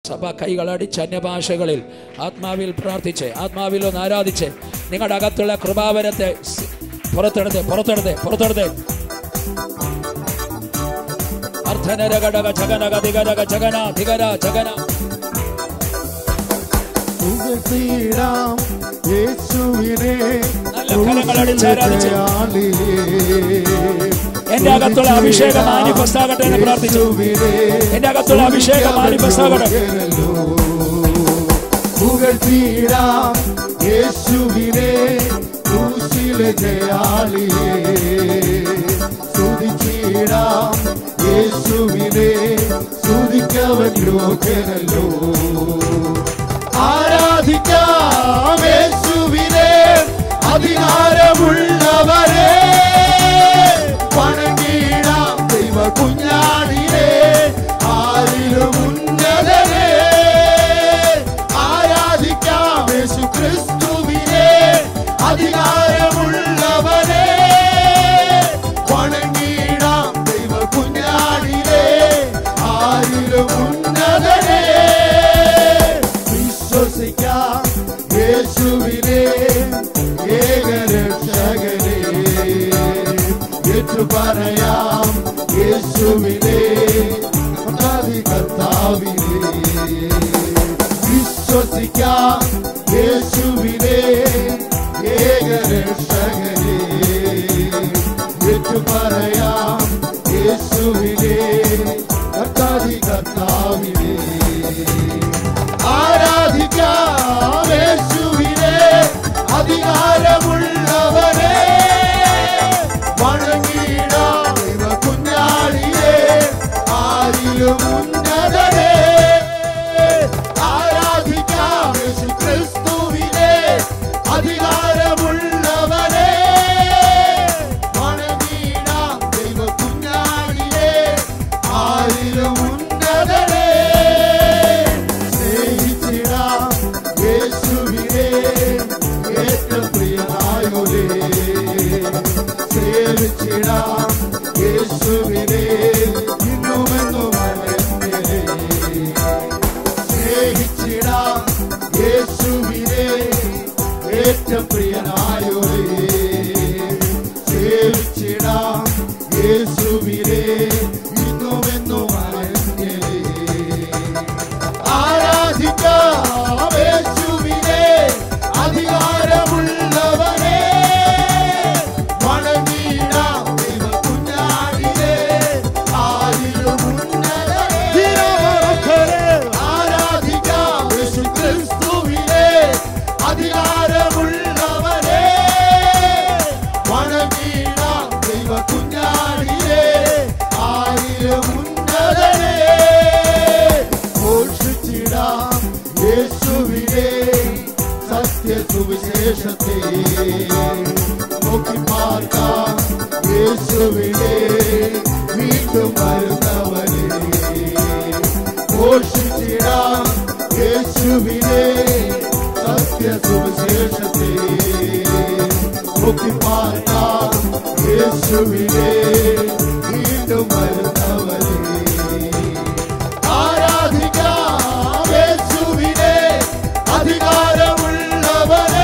സഭ കൈകളടിച്ച് അന്യഭാഷകളിൽ ആത്മാവിൽ പ്രാർത്ഥിച്ച് ആത്മാവിൽ ഒന്ന് ആരാധിച്ച് നിങ്ങളുടെ അകത്തുള്ള കൃപാവരത്തെ സ് പുറത്തെടുത്ത് പുറത്തെടുത്ത് പുറത്തെടുത്ത് അർദ്ധനരകടക ജഗനക ദിഗരക ജഗന ദിഗര ജഗന പുകഴ്ത്തിയിടാം യേശുവിനെ നല്ല കരങ്ങളടിച്ച് ആരാധിച്ച്. ക്രൂശിലെ എന്റെ അകത്തുള്ള അഭിഷേകം മാനിഫെസ്റ്റാകട്ടെ എന്ന് പ്രാർത്ഥിച്ചു എന്റെ അകത്തുള്ള അഭിഷേകം മാനിഫെസ്റ്റാകട്ടെ പുകഴ്ത്തിയിടാം യേശുവിനെ ക്രൂശിലെ ജയാളിയെ സ്തുതിച്ചിടാം യേശുവിനെ സ്തുതിക്കവൻ യോഗ്യനല്ലോ ആരാധിക്കാം യേശുവിനെ അധികാരമുള്ളവരെ വണങ്ങിടാം ദൈവ കുഞ്ഞാടിനെ ആരിലും ഉന്നതനെ ആരാധിക്കാം യേശു ക്രിസ്തുവിനെ അധികാരമുള്ളവനെ വണങ്ങിടാം ദൈവ കുഞ്ഞാടിനെ ആരിലും ഉന്നതനെ വിശ്വസിക്കാം യേശുവിനെ ഏകരക്ഷകനെ ഏറ്റു പറയാം യേശുവിനെ കർത്താവി കർത്താവിനെ വിശ്വസിക്കാം യേശുവിനെ ഏകരക്ഷകനെ ഏറ്റു പറയാം യേശുവിനെ കർത്താവി കർത്താവിനെ ആരാധിക്കാം യേശുവിനെ അധികാരമുള്ളവനെ വണങ്ങിടാം ദൈവ കുഞ്ഞാടിയെ ആരിലും ഉന്നതനെ ആരാധിക്കാം യേശു ക്രിസ്തുവിനെ അധികാരമുള്ളവനെ വണങ്ങിടാം ദൈവ കുഞ്ഞാടിയെ ആരിലും ഉന്നതനെ സ്നേഹിച്ചിടാം യേശുവിനെ ഏറ്റവും പ്രിയനായോരേ സേവിച്ചിടാം യേശുവിനെ ഇന്നുമെന്നും അനന്യരേ സ്നേഹിച്ചിടാം യേശുവിനെ ഏറ്റവും പ്രിയനായോരേ സേവിച്ചിടാം യേശുവിനെ ഇന്നുമെന്നും അനന്യരേ ആരാധിക്കാം യേശുവിനെ അധികാരമുള്ളവനെ വണങ്ങിടാം ദൈവ കുഞ്ഞാടിനെ ആരിലും ഉന്നതനെ ആരാധിക്കാം യേശു ക്രിസ്തുവിനെ അധികാരമുള്ളവനെ വണങ്ങിടാം ദൈവ കുഞ്ഞാടിനെ ആയിരം ഉന്നതനെ ഘോഷിച്ചിടാം യേശുവിനെ സത്യ സുവിശേഷത്തെ നോക്കി പാർക്കാം യേശുവിനെ വീണ്ടും വരുന്നവനെ ഘോഷിച്ചിടാം യേശുവിനെ സത്യ സുവിശേഷത്തെ നോക്കി പാർക്കാം യേശുവിനെ വീണ്ടും വരുന്നവനെ ആരാധിക്കാം യേശുവിനെ അധികാരമുള്ളവനെ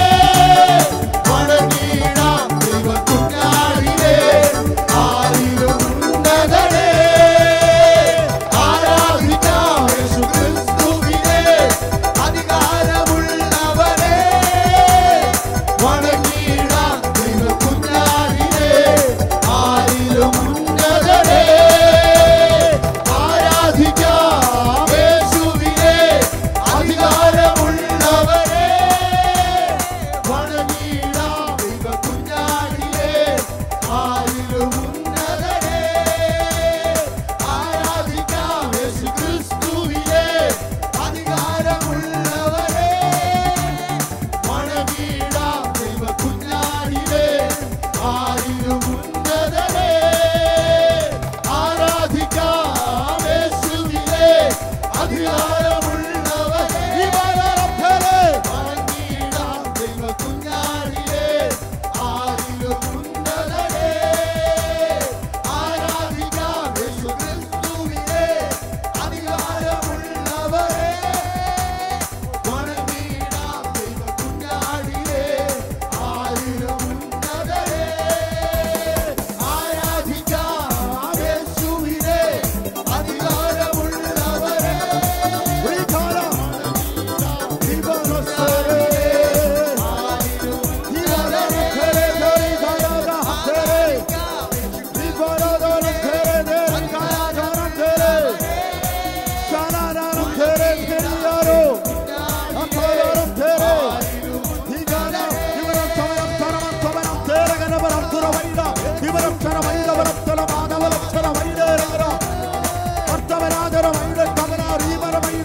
വണങ്ങിടാം ദൈവ കുഞ്ഞാടിനെ ആരിലും ഉന്നതനെ ആരാധിക്കാം യേശു ക്രിസ്തുവിനെ അധികാരമുള്ളവനെ വണങ്ങിടാം ദൈവ കുഞ്ഞാടിനെ ആരിലും ഉന്നതനെ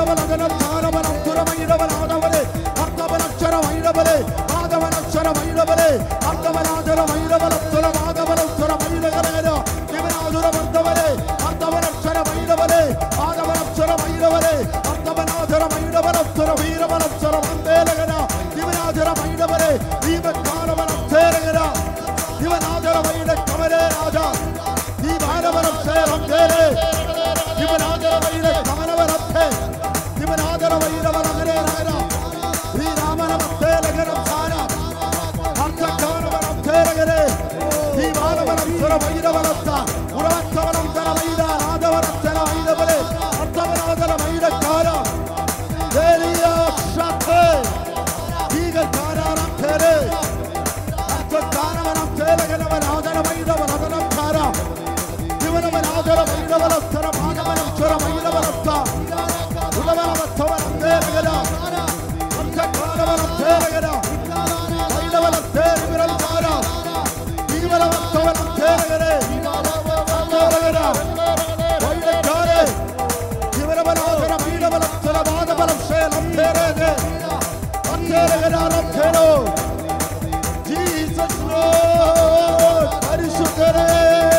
വൈഡവലകലം ധാരവനം തുറമൈഡവനാദവനെ അർത്ഥവനക്ഷര വൈഡവനെ മാധവനക്ഷര വൈഡവനെ അർത്ഥവനാചര വൈഡവനം തുറമാധവനം തുറമൈഡകരകര ദിവനാതുരമർദ്ദവനെ അർത്ഥവനക്ഷര വൈഡവനെ ആദവനക്ഷര വൈഡവനെ അർത്ഥവനാചര വൈഡവനം തുറവീരവനം തുറമന്ദേലകന ദിവനാചര വൈഡവനെ ദീപകാലവനം ചേരകര ദിവനാചര വൈഡ കമലേ രാജ ദീപാനവനം ചേരം ചേരേ ദിവനാചര വൈഡ കമലവനത്തെ ദിവനാചര വൈഡവനഗരേ നഗര ശ്രീരാമനമത്തെ ലഗനം സാര അർത്ഥക്കാനവനം ചേരകരേ ദീപാനവനം സുര വൈഡവനത്ത ഉറവത്തവനം തര വൈഡ രാജവനം തര വൈഡവനെ അർത്ഥവനാചര വൈഡക്കാര ദേലിയ ശാഖേ ദീകക്കാരാം ചേരേ അർത്ഥക്കാനവനം ചേരകനവൻ ആദര വൈഡവനഗനം സാര ദിവനവനാദര വൈഡവനത്തര മാനവനം സുര വൈഡവനത്ത ഉടവനവത്തവനം ചേരകര അർത്ഥക്കാനവനം ചേരകര വൈഡവനത്തേ വിവരം സാര ദീവനവത്തവനം ചേരകരേ ചേരകര വൈഡക്കാരേ ദിവനവനാദര വൈഡവനത്തര മാനവനം ശേലം ചേരകേ അത്തേരകരാരം ചേരോ ജീസസ് ലോർഡ് പരിശുദ്ധരേ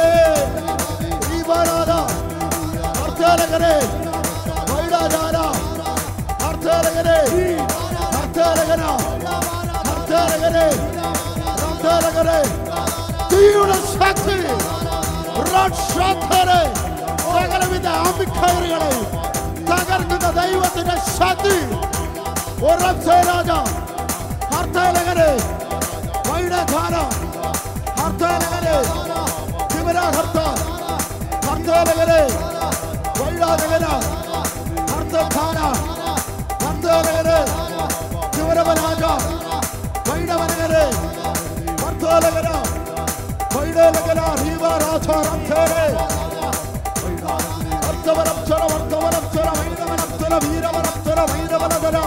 ദീപാരാധ അർത്ഥേരകരേ വൈഡാചാര അർത്ഥേരകരേ അർത്ഥേരകര അർത്ഥേരകരേ അർത്ഥേരകരേ തീയുടെ ശക്തി രക്ഷാധരെ സകലവിധ ആമിക്കയറുകളെ തകർക്കുന്ന ദൈവത്തിന്റെ ശക്തി ഒരക്ഷേ രാജ അർത്ഥേരകരേ വൈഡധാര അർത്ഥേരകരേ ശിവരാഹർത്ത അർത്ഥേരകരേ വൈഡാധകര അർത്ഥധാര അർത്ഥേരകരേ ശിവരവരാജ വൈഡവനകരേ അർത്ഥേരകര വൈഡലകര ഹീവരാധാരേ അർത്ഥവരക്ഷര അർത്ഥവരക്ഷര വൈഡവനക്ഷര വീരവനക്ഷര വൈഡവനകര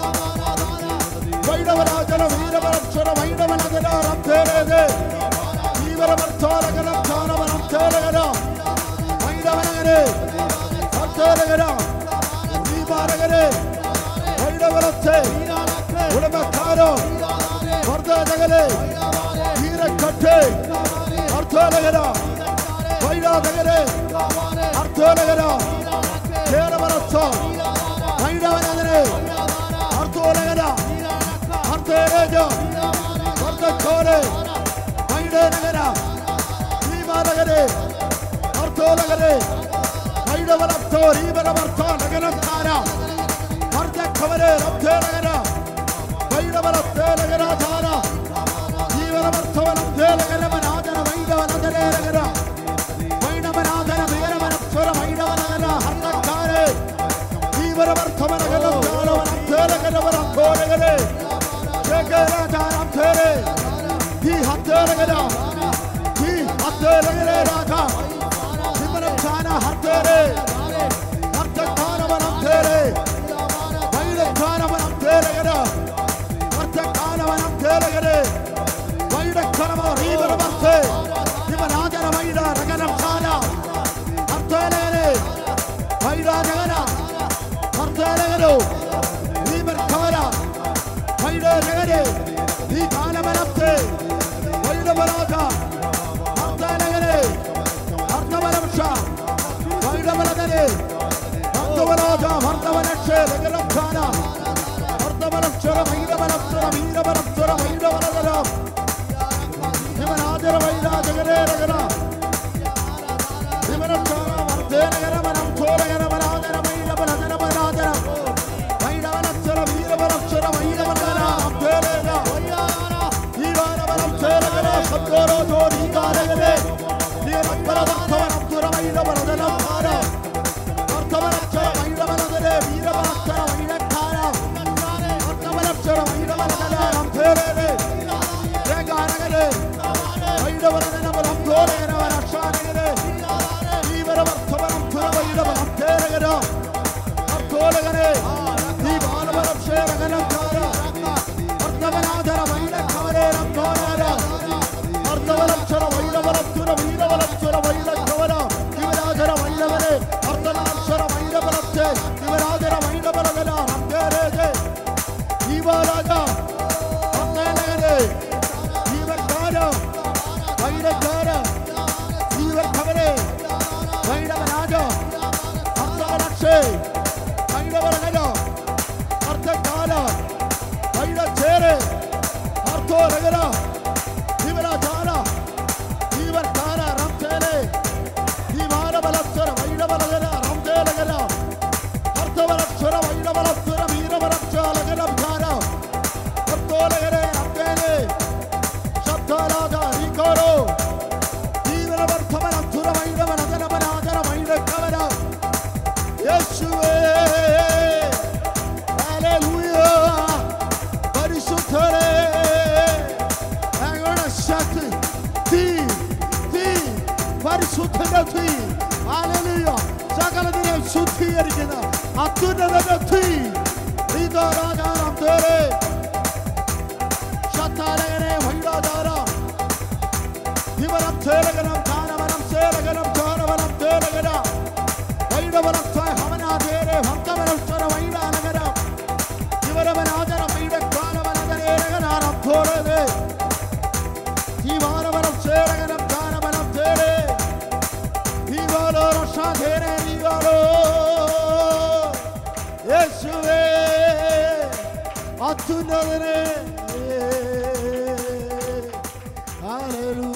വൈഡവരാജന വീരവരക്ഷര വൈഡവനകര അർത്ഥേരേ ജീവരമർത്ഥാരകരം ധാനവനം ചേരകര വൈഡവനകരെ അർത്ഥേരകര ദീപാരകരെ വൈഡവരത്തെ ഉടമക്കാരോ വർദ്ധനകരെ വീരക്കട്ടെ അർത്ഥേരകര വൈഡാതകരെ അർത്ഥേരകര ചേരവരച്ച വൈഡവനകരെ അർത്ഥോരകര അർത്ഥേരേജ വർദ്ധക്കാരെ വൈഡനകര ദീപാരകരെ അർത്ഥോലകരെ വൈഡവരത്തോ രീവരമർത്ഥ നഗരധാര അർദ്ധക്കവരെ രബ്ധേനകര വൈഡവരത്തേലകരാധാര ജീവനമർത്ഥവനം ദേലകരമനാദന വൈഡവനദരേരകര വൈഡവനാദന വീരവനസ്വര വൈഡവനകര ഹർണക്കാരെ ജീവനമർത്ഥവനകരം ജ്ഞാനവനം ദേലകരവരം ഘോരകരെ ജഗരാജാരം ധേരെ ഈ ഹത്തേരകര ഈ ഹത്തേരകരെ രാജ ശിവനം ധ്യാന ഹത്തേരെ അർത്ഥക്കാനവനം ധേരെ വൈഡക്കാനവനം ധേരകര അർത്ഥക്കാനവനം ധേരകരെ വൈഡക്കനമ റീവനമർത്ഥേ ശിവരാജന വൈഡ രകനം ധ്യാന അർത്ഥേരകരെ വൈഡാജകന അർത്ഥേരകരോ റീവർക്കവര വൈഡകരെ ഈ കാലവനത്തെ വൈഡവരാജ അർത്ഥനഗരെ അർത്ഥവരംശ വൈഡവനഗരെ അർത്ഥവരാജ ഭർത്തവനക്ഷേ നഗരംഖാന അർത്ഥവനക്ഷര വൈഡവനക്ഷര വീരവനക്ഷര വൈഡവനഗരം ശിവനാജര വൈരാജകരേ നഗര ശിവനക്ഷര വർദ്ധേനഗരമനം ചോരഗരമനാജന വൈഡവനജനമനാജനം വൈഡവനക്ഷര വീരവനക്ഷര വൈഡവനഗര അർത്ഥേരേജ ജീവാനവനം ചേരകര സദ്ഗോരോ ജോലികാരകരെ ജീവനപരമർത്ഥവനം തുറവൈഡവനജനം ഭാര അർത്ഥവനക്ഷര വൈഡവനഗരെ വീരവനക്ഷര വൈഡക്കാര അർത്ഥവനക്ഷര വൈഡവനഗര അന്ധേരേ ജഗാനഗരെ വൈഡവനജനവനം ഘോരകരവനക്ഷാനഗരെ ജീവനമർത്ഥവനം തുറവൈഡവനം ചേരകര അർത്ഥോലകരെ ദീപാനവനം ചേരകനം ധാര അർത്ഥവനാധര വൈഡക്കവരെ രംഗോനാര അർത്ഥവലക്ഷര വൈഡവലക്ഷര വീരവലക്ഷര വൈഡക്കവര ശിവരാജര വൈഡവരെ അർത്ഥനാക്ഷര വൈഡവലത്തെ ശിവരാജര വൈഡവല വരക്ഷര വൈഡവലക്ഷര വീരവരക്ഷാലകരം ധാര കർത്തോലകരെ അമ്പേനെ ശബ്ദരാജ നീക്കോരോ ജീവനവർദ്ധവനക്ഷുര വൈഡവനജനപരാജന വൈഡക്കവന യേശുവേ ഹല്ലേലൂയ പരിശുദ്ധരേ ഞങ്ങളുടെ ശക്തി തീ തീ പരിശുദ്ധന്റെ തീ ഹല്ലേലൂയ സകലതിനെ ശുദ്ധീകരിക്കുന്ന അത്യുന്നതന്റെ തീ ഇതാ രാജാറാം തേരെ ശത്താരകനെ വൈഡാചാര ഇവരം തേരകനം ധാനവനം സേരകനം ധാനവനം തേരകന വൈഡവനം ഹവനാഥേരെ ഭക്തവനം സ്വര വൈഡാനകരം ഇവരവനാചരം വൈഡക്കാലവനകരേരകനാരം ധോരതേ ജീവാനവനം സേരകനം ധാനവനം തേരെ ദീവാലോ രക്ഷാധേരെ ദീവാലോ യേശുവേ അത്യുന്നതനെ ഹല്ലേലൂയ